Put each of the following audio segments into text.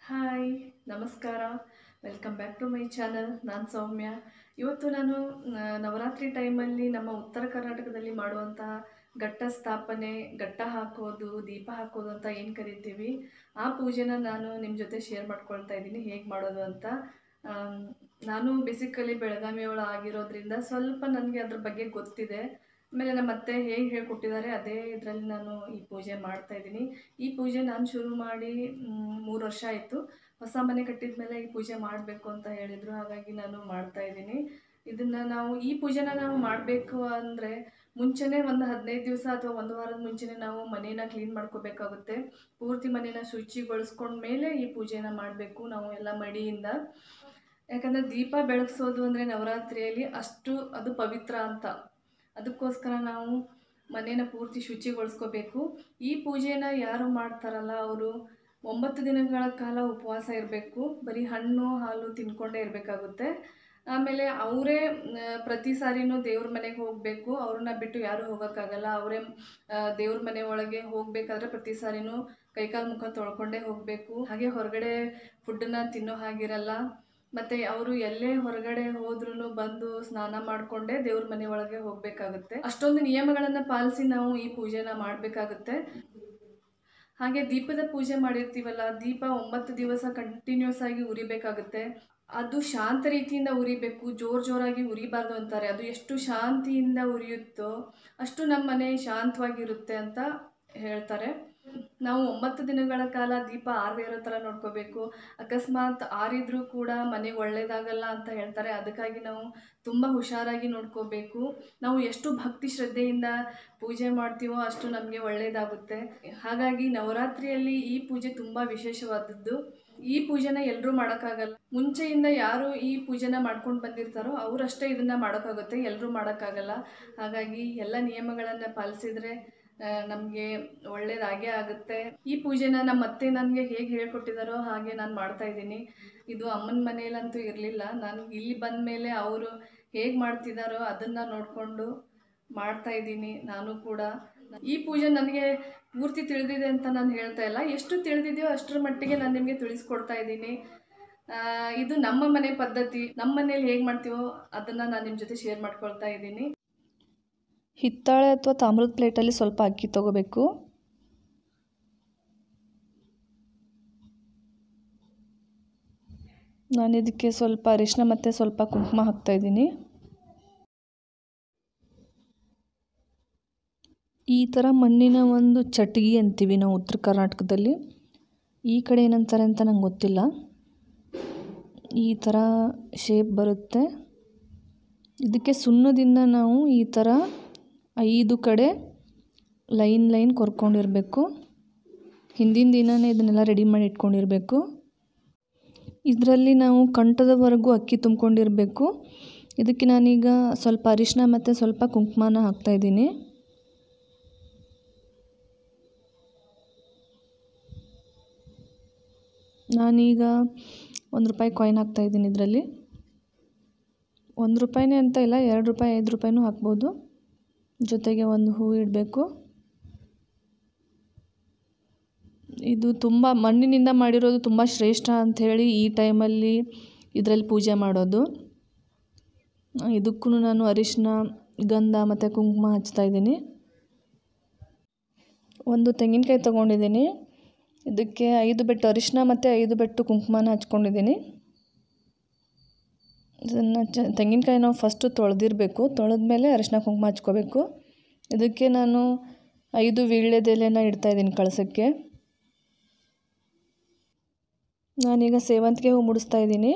hi ನಮಸ್ಕಾರ welcome back to my channel ನಾನು ಸೌಮ್ಯ ಇವತ್ತು ನಾನು ಆ, ನವರಾತ್ರಿ ಟೈಮಲ್ಲಿ ನಮ್ಮ ಉತ್ತರ ಕರ್ನಾಟಕದಲ್ಲಿ ಮಾಡುವಂತಹ ಘಟ್ಟ ಸ್ಥಾಪನೆ ಘಟ್ಟ ಹಾಕೋದು ದೀಪ ಹಾಕೋದು ಅಂತ ಏನು ಕರಿತೀವಿ ಆ ಪೂಜೆನ ನಾನು ನಿಮ್ಮ ಜೊತೆ ಶೇರ್ ಮಾಡ್ಕೊಳ್ತಾ ಇದ್ದೀನಿ ಹೇಗೆ ಮಾಡೋದು ಅಂತ ಆಮ್, ನಾನು ಬೇಸಿಕಲಿ ಬೆಳಗಾವಿಯವಳ ಆಗಿರೋದ್ರಿಂದ ಸ್ವಲ್ಪ ನನಗೆ ಅದ್ರ ಬಗ್ಗೆ ಗೊತ್ತಿದೆ ಆಮೇಲೆ ನಮ್ಮ ಅತ್ತೆ ಹೇಗೆ ಹೇಳ್ಕೊಟ್ಟಿದ್ದಾರೆ ಅದೇ ಇದರಲ್ಲಿ ನಾನು ಈ ಪೂಜೆ ಮಾಡ್ತಾ ಇದ್ದೀನಿ ಈ ಪೂಜೆ ನಾನು ಶುರು ಮಾಡಿ ಮೂರು ವರ್ಷ ಆಯಿತು ಹೊಸ ಮನೆ ಕಟ್ಟಿದ ಮೇಲೆ ಈ ಪೂಜೆ ಮಾಡಬೇಕು ಅಂತ ಹೇಳಿದರು ಹಾಗಾಗಿ ನಾನು ಮಾಡ್ತಾ ಇದ್ದೀನಿ ಇದನ್ನು ನಾವು ಈ ಪೂಜೆನ ನಾವು ಮಾಡಬೇಕು ಅಂದರೆ ಮುಂಚೆನೇ ಒಂದು ಹದಿನೈದು ದಿವಸ ಅಥವಾ ಒಂದು ವಾರದ ಮುಂಚೆನೇ ನಾವು ಮನೇನ ಕ್ಲೀನ್ ಮಾಡ್ಕೋಬೇಕಾಗುತ್ತೆ ಪೂರ್ತಿ ಮನೇನ ಶುಚಿಗೊಳಿಸ್ಕೊಂಡ ಮೇಲೆ ಈ ಪೂಜೆನ ಮಾಡಬೇಕು ನಾವು ಎಲ್ಲ ಮಡಿಯಿಂದ ಯಾಕಂದರೆ ದೀಪ ಬೆಳಗ್ಸೋದು ಅಂದರೆ ನವರಾತ್ರಿಯಲ್ಲಿ ಅಷ್ಟು ಅದು ಪವಿತ್ರ ಅಂತ ಅದಕ್ಕೋಸ್ಕರ ನಾವು ಮನೇನ ಪೂರ್ತಿ ಶುಚಿಗೊಳಿಸ್ಕೋಬೇಕು ಈ ಪೂಜೆನ ಯಾರು ಮಾಡ್ತಾರಲ್ಲ ಅವರು ಒಂಬತ್ತು ದಿನಗಳ ಕಾಲ ಉಪವಾಸ ಇರಬೇಕು ಬರೀ ಹಣ್ಣು ಹಾಲು ತಿನ್ಕೊಂಡೇ ಇರಬೇಕಾಗುತ್ತೆ ಆಮೇಲೆ ಅವರೇ ಪ್ರತಿ ಸಾರಿನೂ ದೇವ್ರ ಮನೆಗೆ ಹೋಗಬೇಕು ಅವ್ರನ್ನ ಬಿಟ್ಟು ಯಾರೂ ಹೋಗೋಕ್ಕಾಗಲ್ಲ ಅವರೇ ದೇವ್ರ ಮನೆ ಒಳಗೆ ಹೋಗಬೇಕಾದ್ರೆ ಪ್ರತಿ ಸಾರಿನೂ ಕೈಕಾಲು ಮುಖ ತೊಳ್ಕೊಂಡೇ ಹೋಗಬೇಕು ಹಾಗೆ ಹೊರಗಡೆ ಫುಡ್ಡನ್ನ ತಿನ್ನೋ ಹಾಗಿರಲ್ಲ ಮತ್ತು ಅವರು ಎಲ್ಲೇ ಹೊರಗಡೆ ಹೋದ್ರೂ ಬಂದು ಸ್ನಾನ ಮಾಡಿಕೊಂಡೇ ದೇವ್ರ ಮನೆ ಒಳಗೆ ಹೋಗಬೇಕಾಗುತ್ತೆ ಅಷ್ಟೊಂದು ನಿಯಮಗಳನ್ನು ಪಾಲಿಸಿ ನಾವು ಈ ಪೂಜೆನ ಮಾಡಬೇಕಾಗುತ್ತೆ ಹಾಗೆ ದೀಪದ ಪೂಜೆ ಮಾಡಿರ್ತೀವಲ್ಲ ದೀಪ ಒಂಬತ್ತು ದಿವಸ ಕಂಟಿನ್ಯೂಸ್ ಆಗಿ ಉರಿಬೇಕಾಗುತ್ತೆ ಅದು ಶಾಂತ ರೀತಿಯಿಂದ ಉರಿಬೇಕು ಜೋರು ಜೋರಾಗಿ ಉರಿಬಾರ್ದು ಅಂತಾರೆ ಅದು ಎಷ್ಟು ಶಾಂತಿಯಿಂದ ಉರಿಯುತ್ತೋ ಅಷ್ಟು ನಮ್ಮ ಮನೆ ಶಾಂತವಾಗಿರುತ್ತೆ ಅಂತ ಹೇಳ್ತಾರೆ ನಾವು ಒಂಬತ್ತು ದಿನಗಳ ಕಾಲ ದೀಪ ಆರದೇ ಇರೋ ಥರ ನೋಡ್ಕೋಬೇಕು ಅಕಸ್ಮಾತ್ ಆರಿದ್ರೂ ಕೂಡ ಮನೆಗೆ ಒಳ್ಳೇದಾಗಲ್ಲ ಅಂತ ಹೇಳ್ತಾರೆ ಅದಕ್ಕಾಗಿ ನಾವು ತುಂಬ ಹುಷಾರಾಗಿ ನೋಡ್ಕೋಬೇಕು ನಾವು ಎಷ್ಟು ಭಕ್ತಿ ಶ್ರದ್ಧೆಯಿಂದ ಪೂಜೆ ಮಾಡ್ತೀವೋ ಅಷ್ಟು ನಮಗೆ ಒಳ್ಳೆಯದಾಗುತ್ತೆ ಹಾಗಾಗಿ ನವರಾತ್ರಿಯಲ್ಲಿ ಈ ಪೂಜೆ ತುಂಬ ವಿಶೇಷವಾದದ್ದು ಈ ಪೂಜೆನ ಎಲ್ಲರೂ ಮಾಡೋಕ್ಕಾಗಲ್ಲ ಮುಂಚೆಯಿಂದ ಯಾರು ಈ ಪೂಜೆನ ಮಾಡ್ಕೊಂಡು ಬಂದಿರ್ತಾರೋ ಅವರಷ್ಟೇ ಇದನ್ನು ಮಾಡೋಕ್ಕಾಗುತ್ತೆ ಎಲ್ಲರೂ ಮಾಡೋಕ್ಕಾಗಲ್ಲ ಹಾಗಾಗಿ ಎಲ್ಲ ನಿಯಮಗಳನ್ನು ಪಾಲಿಸಿದ್ರೆ ನಮಗೆ ಒಳ್ಳೇದಾಗೇ ಆಗುತ್ತೆ ಈ ಪೂಜೆನ ನಮ್ಮ ಅತ್ತೆ ನನಗೆ ಹೇಗೆ ಹೇಳ್ಕೊಟ್ಟಿದ್ದಾರೋ ಹಾಗೆ ನಾನು ಮಾಡ್ತಾ ಇದ್ದೀನಿ ಇದು ಅಮ್ಮನ ಮನೆಯಲ್ಲಂತೂ ಇರಲಿಲ್ಲ ನಾನು ಇಲ್ಲಿ ಬಂದ ಮೇಲೆ ಅವರು ಹೇಗೆ ಮಾಡ್ತಿದ್ದಾರೋ ಅದನ್ನು ನೋಡಿಕೊಂಡು ಮಾಡ್ತಾ ಇದ್ದೀನಿ ನಾನು ಕೂಡ ಈ ಪೂಜೆ ನನಗೆ ಪೂರ್ತಿ ತಿಳಿದಿದೆ ಅಂತ ನಾನು ಹೇಳ್ತಾ ಇಲ್ಲ ಎಷ್ಟು ತಿಳಿದಿದೆಯೋ ಅಷ್ಟರ ಮಟ್ಟಿಗೆ ನಾನು ನಿಮಗೆ ತಿಳಿಸ್ಕೊಡ್ತಾ ಇದ್ದೀನಿ ಆ, ಇದು ನಮ್ಮ ಮನೆ ಪದ್ಧತಿ ನಮ್ಮ ಮನೇಲಿ ಹೇಗೆ ಮಾಡ್ತೀವೋ ಅದನ್ನು ನಾನು ನಿಮ್ಮ ಜೊತೆ ಶೇರ್ ಮಾಡ್ಕೊಳ್ತಾ ಇದ್ದೀನಿ ಹಿತ್ತಾಳೆ ಅಥವಾ ತಾಮ್ರದ ಪ್ಲೇಟಲ್ಲಿ ಸ್ವಲ್ಪ ಅಕ್ಕಿ ತಗೋಬೇಕು ನಾನು ಇದಕ್ಕೆ ಸ್ವಲ್ಪ ಅರಿಶಿನ ಮತ್ತು ಸ್ವಲ್ಪ ಕುಂಕುಮ ಹಾಕ್ತಾಯಿದ್ದೀನಿ ಈ ಥರ ಮಣ್ಣಿನ ಒಂದು ಚಟಗಿ ಅಂತೀವಿ ನಾವು ಉತ್ತರ ಕರ್ನಾಟಕದಲ್ಲಿ ಈ ಕಡೆ ಏನಂತಾರೆ ಅಂತ ನಂಗೆ ಗೊತ್ತಿಲ್ಲ ಈ ಥರ ಶೇಪ್ ಬರುತ್ತೆ ಇದಕ್ಕೆ ಸುಣ್ಣದಿಂದ ನಾವು ಈ ಥರ ಐದು ಕಡೆ ಲೈನ್ ಲೈನ್ ಕೊರ್ಕೊಂಡಿರಬೇಕು ಹಿಂದಿನ ದಿನವೇ ಇದನ್ನೆಲ್ಲ ರೆಡಿ ಮಾಡಿ ಇಟ್ಕೊಂಡಿರಬೇಕು ಇದರಲ್ಲಿ ನಾವು ಕಂಠದವರೆಗೂ ಅಕ್ಕಿ ತುಂಬ್ಕೊಂಡಿರಬೇಕು ಇದಕ್ಕೆ ನಾನೀಗ ಸ್ವಲ್ಪ ಅರಿಶಿನ ಮತ್ತು ಸ್ವಲ್ಪ ಕುಂಕುಮನ ಹಾಕ್ತಾಯಿದ್ದೀನಿ ನಾನೀಗ ಒಂದು ರೂಪಾಯಿ ಕಾಯಿನ್ ಹಾಕ್ತಾಯಿದ್ದೀನಿ ಇದರಲ್ಲಿ ಒಂದು ರೂಪಾಯಿನೇ ಅಂತ ಇಲ್ಲ ಎರಡು ರೂಪಾಯಿ ಐದು ರೂಪಾಯಿನೂ ಹಾಕ್ಬೋದು ಜೊತೆಗೆ ಒಂದು ಹೂವು ಇಡಬೇಕು ಇದು ತುಂಬ ಮಣ್ಣಿನಿಂದ ಮಾಡಿರೋದು ತುಂಬ ಶ್ರೇಷ್ಠ ಅಂಥೇಳಿ ಈ ಟೈಮಲ್ಲಿ ಇದರಲ್ಲಿ ಪೂಜೆ ಮಾಡೋದು ಇದಕ್ಕೂ ನಾನು ಅರಿಶಿನ ಗಂಧ ಮತ್ತು ಕುಂಕುಮ ಹಚ್ತಾ ಇದ್ದೀನಿ ಒಂದು ತೆಂಗಿನಕಾಯಿ ತೊಗೊಂಡಿದ್ದೀನಿ ಇದಕ್ಕೆ ಐದು ಬೆಟ್ಟು ಅರಿಶಿನ ಮತ್ತು ಐದು ಬೆಟ್ಟು ಕುಂಕುಮನ ಹಚ್ಕೊಂಡಿದ್ದೀನಿ ಇದನ್ನು ಚ ತೆಂಗಿನಕಾಯಿ ನಾವು ಫಸ್ಟು ತೊಳೆದಿರಬೇಕು ತೊಳೆದ್ಮೇಲೆ ಅರಿಶಿನ ಕುಂಕುಮ ಹಚ್ಕೋಬೇಕು ಇದಕ್ಕೆ ನಾನು ಐದು ವೀಳ್ಯದೆಲೆನ ಇಡ್ತಾಯಿದ್ದೀನಿ ಕಳಸಕ್ಕೆ ನಾನೀಗ ಸೇವಂತಿಗೆ ಹೂ ಮುಡಿಸ್ತಾ ಇದ್ದೀನಿ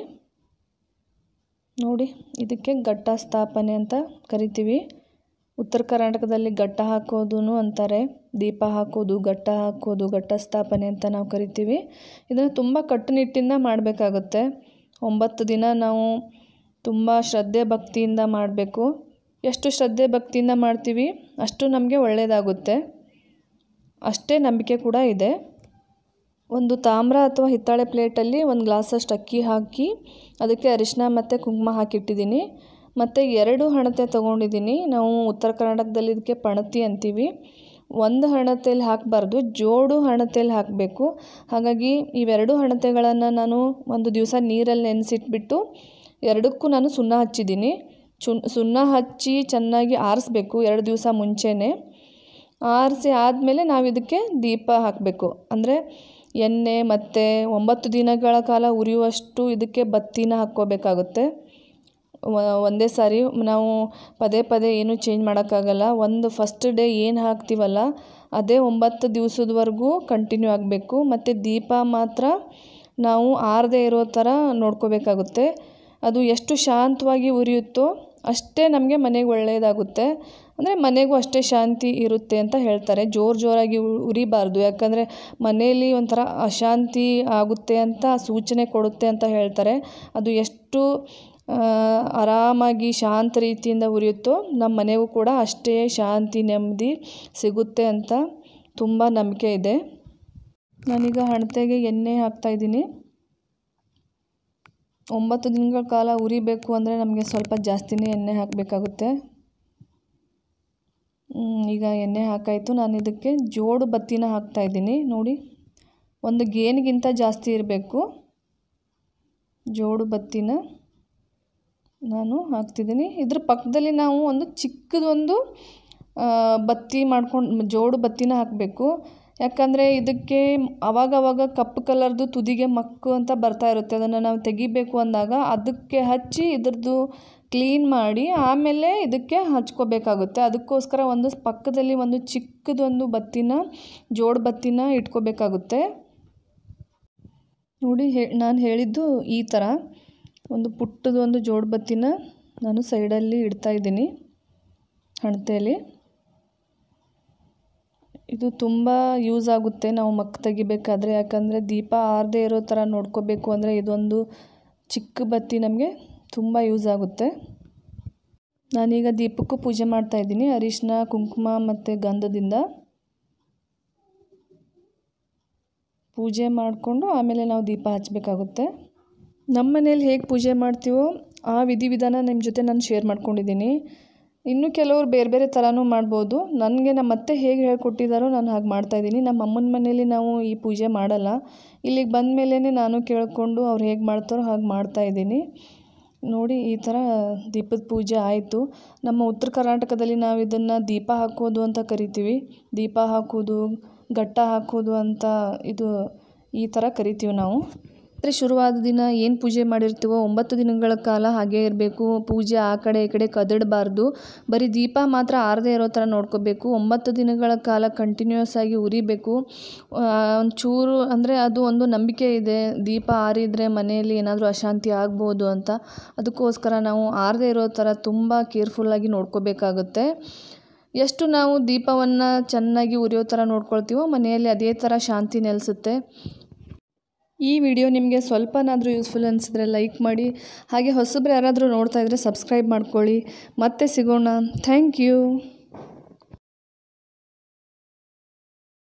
ನೋಡಿ ಇದಕ್ಕೆ ಘಟ್ಟ ಸ್ಥಾಪನೆ ಅಂತ ಕರಿತೀವಿ ಉತ್ತರ ಕರ್ನಾಟಕದಲ್ಲಿ ಘಟ್ಟ ಹಾಕೋದು ಅಂತಾರೆ ದೀಪ ಹಾಕೋದು ಘಟ್ಟ ಹಾಕೋದು ಘಟ್ಟ ಸ್ಥಾಪನೆ ಅಂತ ನಾವು ಕರಿತೀವಿ ಇದನ್ನು ತುಂಬ ಕಟ್ಟುನಿಟ್ಟಿಂದ ಮಾಡಬೇಕಾಗುತ್ತೆ ಒಂಬತ್ತು ದಿನ ನಾವು ತುಂಬ ಶ್ರದ್ಧೆ ಭಕ್ತಿಯಿಂದ ಮಾಡಬೇಕು ಎಷ್ಟು ಶ್ರದ್ಧೆ ಭಕ್ತಿಯಿಂದ ಮಾಡ್ತೀವಿ ಅಷ್ಟು ನಮಗೆ ಒಳ್ಳೆಯದಾಗುತ್ತೆ ಅಷ್ಟೇ ನಂಬಿಕೆ ಕೂಡ ಇದೆ ಒಂದು ತಾಮ್ರ ಅಥವಾ ಹಿತ್ತಾಳೆ ಪ್ಲೇಟಲ್ಲಿ ಒಂದು ಗ್ಲಾಸಷ್ಟು ಅಕ್ಕಿ ಹಾಕಿ ಅದಕ್ಕೆ ಅರಿಶಿನ ಮತ್ತು ಕುಂಕುಮ ಹಾಕಿಟ್ಟಿದ್ದೀನಿ ಮತ್ತು ಎರಡು ಹಣತೆ ತೊಗೊಂಡಿದ್ದೀನಿ ನಾವು ಉತ್ತರ ಕರ್ನಾಟಕದಲ್ಲಿ ಇದಕ್ಕೆ ಪಣತಿ ಅಂತೀವಿ ಒಂದು ಹಣತೆಯಲ್ಲಿ ಹಾಕಬಾರ್ದು ಜೋಡು ಹಣತೆಯಲ್ಲಿ ಹಾಕಬೇಕು ಹಾಗಾಗಿ ಇವೆರಡು ಹಣತೆಗಳನ್ನು ನಾನು ಒಂದು ದಿವಸ ನೀರಲ್ಲಿ ನೆನೆಸಿಟ್ಬಿಟ್ಟು ಎರಡಕ್ಕೂ ನಾನು ಸುಣ್ಣ ಹಚ್ಚಿದ್ದೀನಿ ಚುನ್ ಸುಣ್ಣ ಹಚ್ಚಿ ಚೆನ್ನಾಗಿ ಆರಿಸ್ಬೇಕು ಎರಡು ದಿವಸ ಮುಂಚೆನೇ ಆರಿಸಿ ಆದಮೇಲೆ ನಾವು ಇದಕ್ಕೆ ದೀಪ ಹಾಕಬೇಕು ಅಂದರೆ ಎಣ್ಣೆ ಮತ್ತು ಒಂಬತ್ತು ದಿನಗಳ ಕಾಲ ಉರಿಯುವಷ್ಟು ಇದಕ್ಕೆ ಬತ್ತಿನ ಹಾಕ್ಕೋಬೇಕಾಗುತ್ತೆ ಒಂದೇ ಸಾರಿ ನಾವು ಪದೇ ಪದೇ ಏನೂ ಚೇಂಜ್ ಮಾಡೋಕ್ಕಾಗಲ್ಲ ಒಂದು ಫಸ್ಟ್ ಡೇ ಏನು ಹಾಕ್ತೀವಲ್ಲ ಅದೇ ಒಂಬತ್ತು ದಿವಸದವರೆಗೂ ಕಂಟಿನ್ಯೂ ಆಗಬೇಕು ಮತ್ತು ದೀಪ ಮಾತ್ರ ನಾವು ಆರದೇ ಇರೋ ಥರ ನೋಡ್ಕೋಬೇಕಾಗುತ್ತೆ ಅದು ಎಷ್ಟು ಶಾಂತವಾಗಿ ಉರಿಯುತ್ತೋ ಅಷ್ಟೇ ನಮಗೆ ಮನೆಗೆ ಒಳ್ಳೆಯದಾಗುತ್ತೆ ಅಂದರೆ ಮನೆಗೂ ಅಷ್ಟೇ ಶಾಂತಿ ಇರುತ್ತೆ ಅಂತ ಹೇಳ್ತಾರೆ ಜೋರು ಜೋರಾಗಿ ಉರಿಬಾರ್ದು ಯಾಕಂದರೆ ಮನೆಯಲ್ಲಿ ಒಂಥರ ಅಶಾಂತಿ ಆಗುತ್ತೆ ಅಂತ ಸೂಚನೆ ಕೊಡುತ್ತೆ ಅಂತ ಹೇಳ್ತಾರೆ ಅದು ಎಷ್ಟು ಆರಾಮಾಗಿ ಶಾಂತ ರೀತಿಯಿಂದ ಉರಿಯುತ್ತೋ ನಮ್ಮ ಮನೆಗೂ ಕೂಡ ಅಷ್ಟೇ ಶಾಂತಿ ನೆಮ್ಮದಿ ಸಿಗುತ್ತೆ ಅಂತ ತುಂಬ ನಂಬಿಕೆ ಇದೆ ನಾನೀಗ ಹಣತೆಗೆ ಎಣ್ಣೆ ಹಾಕ್ತಾಯಿದ್ದೀನಿ ಒಂಬತ್ತು ದಿನಗಳ ಕಾಲ ಉರಿಬೇಕು ಅಂದರೆ ನಮಗೆ ಸ್ವಲ್ಪ ಜಾಸ್ತಿನೇ ಎಣ್ಣೆ ಹಾಕಬೇಕಾಗುತ್ತೆ ಈಗ ಎಣ್ಣೆ ಹಾಕಾಯಿತು ನಾನು ಇದಕ್ಕೆ ಜೋಡು ಬತ್ತಿನ ಹಾಕ್ತಾಯಿದ್ದೀನಿ ನೋಡಿ ಒಂದು ಗೇನಿಗಿಂತ ಜಾಸ್ತಿ ಇರಬೇಕು ಜೋಡು ಬತ್ತಿನ ನಾನು ಹಾಕ್ತಿದ್ದೀನಿ ಇದ್ರ ಪಕ್ಕದಲ್ಲಿ ನಾವು ಒಂದು ಚಿಕ್ಕದೊಂದು ಬತ್ತಿ ಮಾಡ್ಕೊಂಡು ಜೋಡು ಬತ್ತಿನ ಹಾಕಬೇಕು ಯಾಕಂದರೆ ಇದಕ್ಕೆ ಅವಾಗವಾಗ ಕಪ್ಪು ಕಲರ್ದು ತುದಿಗೆ ಮಕ್ಕು ಅಂತ ಬರ್ತಾ ಇರುತ್ತೆ ಅದನ್ನು ನಾವು ತೆಗಿಬೇಕು ಅಂದಾಗ ಅದಕ್ಕೆ ಹಚ್ಚಿ ಇದ್ರದ್ದು ಕ್ಲೀನ್ ಮಾಡಿ ಆಮೇಲೆ ಇದಕ್ಕೆ ಹಚ್ಕೋಬೇಕಾಗುತ್ತೆ ಅದಕ್ಕೋಸ್ಕರ ಒಂದು ಪಕ್ಕದಲ್ಲಿ ಒಂದು ಚಿಕ್ಕದೊಂದು ಬತ್ತಿನ ಜೋಡು ಬತ್ತಿನ ಇಟ್ಕೋಬೇಕಾಗುತ್ತೆ ನೋಡಿ ಹೇ ನಾನು ಹೇಳಿದ್ದು ಈ ಥರ ಒಂದು ಪುಟ್ಟದೊಂದು ಜೋಡು ಬತ್ತಿನ ನಾನು ಸೈಡಲ್ಲಿ ಇಡ್ತಾಯಿದ್ದೀನಿ ಹಣತೆಯಲ್ಲಿ ಇದು ತುಂಬ ಯೂಸ್ ಆಗುತ್ತೆ ನಾವು ಮಕ್ ತೆಗಿಬೇಕಾದ್ರೆ ಯಾಕಂದರೆ ದೀಪ ಆರದೇ ಇರೋ ಥರ ನೋಡ್ಕೋಬೇಕು ಅಂದರೆ ಇದೊಂದು ಚಿಕ್ಕ ಬತ್ತಿ ನಮಗೆ ತುಂಬ ಯೂಸ್ ಆಗುತ್ತೆ ನಾನೀಗ ದೀಪಕ್ಕೂ ಪೂಜೆ ಮಾಡ್ತಾಯಿದ್ದೀನಿ ಅರಿಶಿನ ಕುಂಕುಮ ಮತ್ತು ಗಂಧದಿಂದ ಪೂಜೆ ಮಾಡಿಕೊಂಡು ಆಮೇಲೆ ನಾವು ದೀಪ ಹಚ್ಚಬೇಕಾಗುತ್ತೆ ನಮ್ಮ ಮನೇಲಿ ಹೇಗೆ ಪೂಜೆ ಮಾಡ್ತೀವೋ ಆ ವಿಧಿವಿಧಾನ ನಿಮ್ಮ ಜೊತೆ ನಾನು ಶೇರ್ ಮಾಡ್ಕೊಂಡಿದ್ದೀನಿ ಇನ್ನು ಕೆಲವರು ಬೇರೆ ಬೇರೆ ಥರನೂ ಮಾಡ್ಬೋದು ನನಗೆ ನಮ್ಮ ಅತ್ತೆ ಹೇಗೆ ಹೇಳ್ಕೊಟ್ಟಿದ್ದಾರೋ ನಾನು ಹಾಗೆ ಮಾಡ್ತಾಯಿದ್ದೀನಿ ನಮ್ಮ ಅಮ್ಮನ ಮನೇಲಿ ನಾವು ಈ ಪೂಜೆ ಮಾಡಲ್ಲ ಇಲ್ಲಿಗೆ ಬಂದ ಮೇಲೇ ನಾನು ಕೇಳಿಕೊಂಡು ಅವ್ರು ಹೇಗೆ ಮಾಡ್ತಾರೋ ಹಾಗೆ ಮಾಡ್ತಾಯಿದ್ದೀನಿ ನೋಡಿ ಈ ಥರ ದೀಪದ ಪೂಜೆ ಆಯಿತು ನಮ್ಮ ಉತ್ತರ ಕರ್ನಾಟಕದಲ್ಲಿ ನಾವು ಇದನ್ನು ದೀಪ ಹಾಕೋದು ಅಂತ ಕರಿತೀವಿ ದೀಪ ಹಾಕೋದು ಘಟ್ಟ ಹಾಕೋದು ಅಂತ ಇದು ಈ ಥರ ಕರಿತೀವಿ ನಾವು ರಾತ್ರಿ ಶುರುವಾದ ದಿನ ಏನು ಪೂಜೆ ಮಾಡಿರ್ತೀವೋ ಒಂಬತ್ತು ದಿನಗಳ ಕಾಲ ಹಾಗೇ ಇರಬೇಕು ಪೂಜೆ ಆ ಕಡೆ ಈ ಕಡೆ ಕದಡಬಾರ್ದು ಬರೀ ದೀಪ ಮಾತ್ರ ಆರದೇ ಇರೋ ಥರ ನೋಡ್ಕೋಬೇಕು ಒಂಬತ್ತು ದಿನಗಳ ಕಾಲ ಕಂಟಿನ್ಯೂಸ್ ಆಗಿ ಉರಿಬೇಕು ಒಂಚೂರು ಅಂದರೆ ಅದು ಒಂದು ನಂಬಿಕೆ ಇದೆ ದೀಪ ಆರಿದರೆ ಮನೆಯಲ್ಲಿ ಏನಾದರೂ ಅಶಾಂತಿ ಆಗ್ಬೋದು ಅಂತ ಅದಕ್ಕೋಸ್ಕರ ನಾವು ಆರದೇ ಇರೋ ಥರ ತುಂಬ ಕೇರ್ಫುಲ್ಲಾಗಿ ನೋಡ್ಕೋಬೇಕಾಗುತ್ತೆ ಎಷ್ಟು ನಾವು ದೀಪವನ್ನು ಚೆನ್ನಾಗಿ ಉರಿಯೋ ಥರ ನೋಡ್ಕೊಳ್ತೀವೋ ಮನೆಯಲ್ಲಿ ಅದೇ ಥರ ಶಾಂತಿ ನೆಲೆಸುತ್ತೆ ಈ ವಿಡಿಯೋ ನಿಮಗೆ ಸ್ವಲ್ಪನಾದರೂ ಯೂಸ್ಫುಲ್ ಅನಿಸಿದ್ರೆ ಲೈಕ್ ಮಾಡಿ ಹಾಗೆ ಹೊಸಬ್ರು ಯಾರಾದರೂ ನೋಡ್ತಾ ಇದ್ದರೆ ಸಬ್ಸ್ಕ್ರೈಬ್ ಮಾಡ್ಕೊಳ್ಳಿ ಮತ್ತೆ ಸಿಗೋಣ ಥ್ಯಾಂಕ್ ಯು